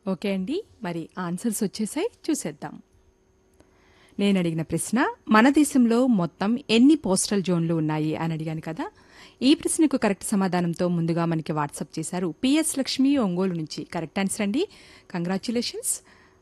okay అండి మరి answers వచ్చేసాయి చూసేద్దాం నేను అడిగిన ప్రశ్న మన దేశంలో మొత్తం ఎన్ని పోస్టల్ జోన్లు ఉన్నాయి అని అడిగాను కదా ఈ ప్రశ్నకు కరెక్ట్ సమాధానంతో ముందుగా మనకి వాట్సాప్ చేశారు పిఎస్ లక్ష్మి ఒంగోలు నుంచి కరెక్ట్ ఆన్సర్ అండి కంగ్రాచ్యులేషన్స్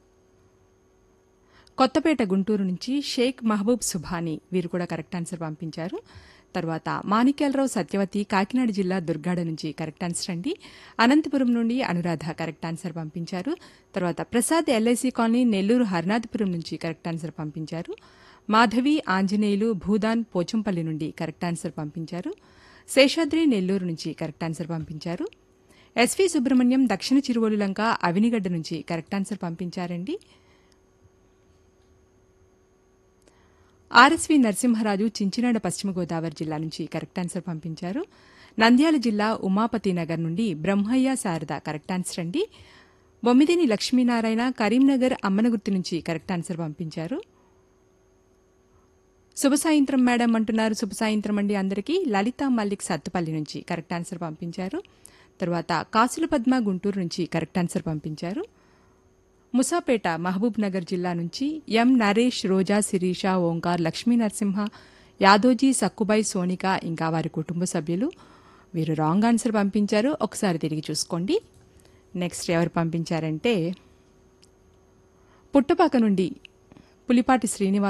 కొత్తపేట గుంటూరు నుంచి షేక్ మహబూబ్ సుభాని వీరు కూడా కరెక్ట్ ఆన్సర్ పంపించారు తర్వాత మాణిక్యాలరావు సత్యవతి కాకినాడ జిల్లా దుర్గాడ నుంచి కరెక్ట్ ఆన్సర్ అండి అనంతపురం నుండి అనురాధ కరెక్ట్ ఆన్సర్ పంపించారు తర్వాత ప్రసాద్ ఎల్ఐసి కాలనీ నెల్లూరు హర్నాథపురం నుంచి కరెక్ట్ ఆన్సర్ పంపించారు మాధవి ఆంజనేయులు భూదాన్ పోచంపల్లి నుండి కరెక్ట్ ఆన్సర్ పంపించారు శేషాద్రి నెల్లూరు నుంచి కరెక్ట్ ఆన్సర్ పంపించారు ఎస్వి సుబ్రహ్మణ్యం దక్షిణ చిరువోలు లంక అవినిగడ్డ నుంచి కరెక్ట్ ఆన్సర్ పంపించారండి ఆర్ఎస్వి నరసింహరాజు చించినాడ పశ్చిమ గోదావరి జిల్లా నుంచి కరెక్ట్ ఆన్సర్ పంపించారు నంద్యాల జిల్లా ఉమాపతి నగర్ నుండి బ్రహ్మయ్య శారద కరెక్ట్ ఆన్సర్ అండి బొమ్మిదేని లక్ష్మీనారాయణ కరీంనగర్ అమ్మనగుర్తి నుంచి కరెక్ట్ ఆన్సర్ పంపించారు శుభ సాయంత్రం మేడం అంటున్నారు శుభ సాయంత్రం అండి అందరికీ లలిత మల్లిక్ సత్తుపల్లి నుంచి కరెక్ట్ ఆన్సర్ పంపించారు తర్వాత కాసుల పద్మ గుంటూరు నుంచి కరెక్ట్ ఆన్సర్ పంపించారు ముసాపేట మహబూబ్ నగర్ జిల్లా నుంచి ఎం నరేష్ రోజా శిరీష ఓంకార్ లక్ష్మీ నరసింహ యాదోజీ సక్కుబాయి సోనిక ఇంకా వారి కుటుంబ సభ్యులు వీరు రాంగ్ ఆన్సర్ పంపించారు ఒకసారి తిరిగి చూసుకోండి నెక్స్ట్ ఎవరు పంపించారంటే పుట్టపాక నుండి పులిపాటి శ్రీనివాస్